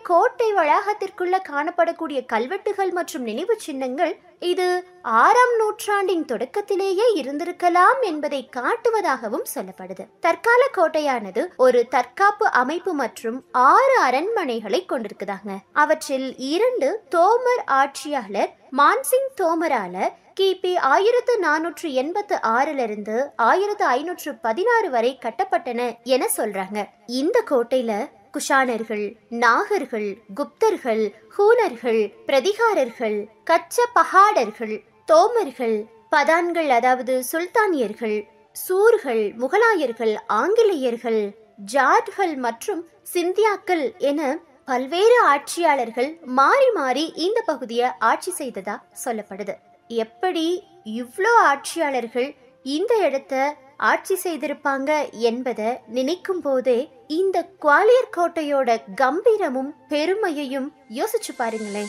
கோட்டை வளாகத்திற்குள்ள காணப்படக்கூடிய கல்வெட்டுகள் மற்றும் நினைவு சின்னங்கள் இது ஆறாம் நூற்றாண்டின் தொடக்கத்திலேயே இருந்திருக்கலாம் என்பதை காட்டுவதாகவும் சொல்லப்படுது தற்கால கோட்டையானது ஒரு தற்காப்பு அமைப்பு மற்றும் ஆறு அரண்மனைகளை கொண்டிருக்குதாங்க அவற்றில் இரண்டு தோமர் ஆட்சியாளர் மான்சிங் தோமரால கிபி ஆயிரத்து நானூற்று எண்பத்து ஆறுல இருந்து ஆயிரத்து ஐநூற்று பதினாறு வரை கட்டப்பட்டன என சொல்றாங்க இந்த கோட்டையில குஷானர்கள் நாகர்கள் குப்தர்கள் ஹூனர்கள் பிரதிகாரர்கள் கச்ச பகாடர்கள் தோமர்கள் பதான்கள் அதாவது சுல்தானியர்கள் சூர்கள் முகலாயர்கள் ஆங்கிலேயர்கள் ஜாட்கள் மற்றும் சிந்தியாக்கள் என பல்வேறு ஆட்சியாளர்கள் மாறி மாறி இந்த பகுதியை ஆட்சி செய்ததா சொல்லப்படுது எப்படி இவ்வளோ ஆட்சியாளர்கள் இந்த இடத்த ஆட்சி செய்திருப்பாங்க என்பதை நினைக்கும் போதே இந்த குவாலியர் கோட்டையோட கம்பீரமும் பெருமையையும் யோசிச்சு பாருங்களேன்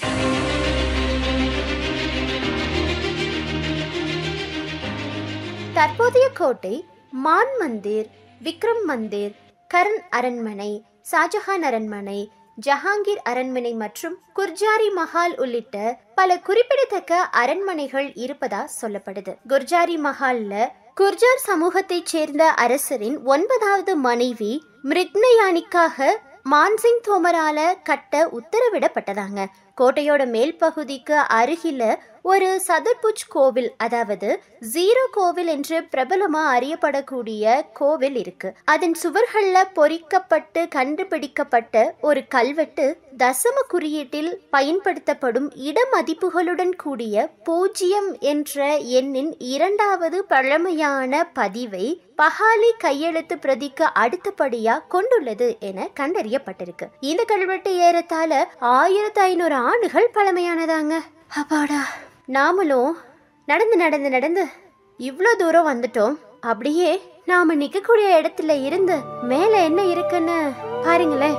தற்போதைய கோட்டை மான் மந்திர் விக்ரம் மந்திர் கரண் அரண்மனை ஷாஜஹான் அரண்மனை ஜஹாங்கீர் அரண்மனை மற்றும் குர்ஜாரி மஹால் உள்ளிட்ட பல குறிப்பிடத்தக்க அரண்மனைகள் இருப்பதா சொல்லப்படுது குர்ஜாரி மஹால்ல குர்ஜார் சமூகத்தைச் சேர்ந்த அரசரின் ஒன்பதாவது மனைவி மிருக்னயானிக்காக மான்சிங் தோமரால கட்ட உத்தரவிடப்பட்டதாங்க கோட்டையோட மேல் பகுதிக்கு அருகில ஒரு சதுர்புஜ் கோவில் அதாவது ஜீரோ கோவில் என்று பிரபலமா அறியப்படக்கூடிய கோவில் இருக்கு அதன் சுவர்கள்ல பொறிக்கப்பட்டு கண்டுபிடிக்கப்பட்ட ஒரு கல்வெட்டு தசம குறியீட்டில் பயன்படுத்தப்படும் இடமதிப்புகளுடன் கூடிய பூஜ்ஜியம் என்ற எண்ணின் இரண்டாவது பழமையான பதிவை பஹாலி கையெழுத்து பிரதிக்கு அடுத்தபடியா கொண்டுள்ளது என கண்டறியப்பட்டிருக்கு இந்த கல்வெட்டு ஏறத்தாழ ஆயிரத்தி ஐநூறு ஆண்டுகள் பழமையானதாங்க அப்பாடா நாமளும் நடந்து நடந்து நடந்து இவ்வளோ தூரம் வந்துட்டோம் அப்படியே நாம நிக்கக்கூடிய இடத்துல இருந்து மேல என்ன இருக்குன்னு பாருங்களேன்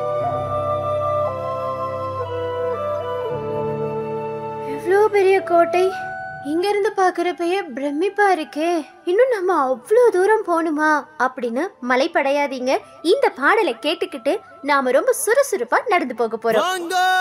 இவ்வளோ பெரிய கோட்டை இங்க இருந்து பாக்குறப்பயே பிரமிப்பா இருக்கே இன்னும் நம்ம அவ்வளோ தூரம் போகணுமா அப்படின்னு மலைப்படையாதீங்க இந்த பாடலை கேட்டுக்கிட்டு நாம ரொம்ப சுறுசுறுப்பா நடந்து போக போறோம்